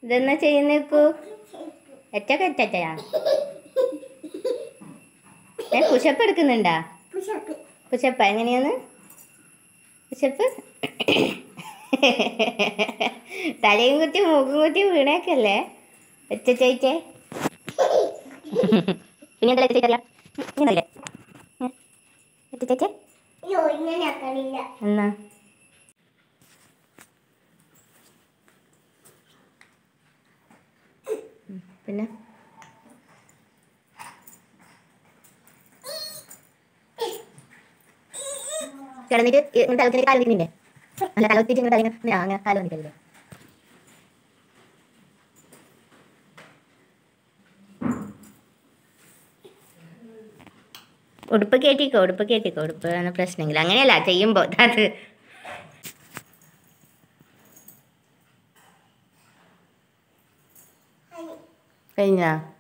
ഇതെന്നാ ചെയ്യുന്നേക്കു എറ്റ കെറ്റയാ ഏ പുഷപ്പ് എടുക്കുന്നുണ്ടാ പുഷപ്പ് എങ്ങനെയാന്ന് പുഷപ്പ് തലയും കുത്തി മൂക്കും കുത്തി വീണേക്കല്ലേ ഒച്ച ചോദിച്ചേ പിന്നെ എന്താ ചോദിച്ചറിയാം ഇങ്ങനല്ലേ ഒച്ച ചോദിച്ചേ അയ്യോ ഇങ്ങനെ ആക്കണില്ല എന്നാ ഉം, പിന്നെ കിടന്നിട്ട് ഇങ്ങനെ തലത്തിന് കാലം നിൽക്കുന്നില്ലേ അല്ല തല കുത്തിയിട്ട് ഇങ്ങനെ തലങ്ങനെ ആ, അങ്ങനെ കാലം നിൽക്കല്ലേ ഉടുപ്പ് കയറ്റിക്കോ ഉടുപ്പ് കയറ്റിക്കോ ഉടുപ്പ് ആണ് പ്രശ്നമില്ല അങ്ങനെയല്ല ചെയ്യുമ്പോൾ അത് കഴിഞ്ഞാ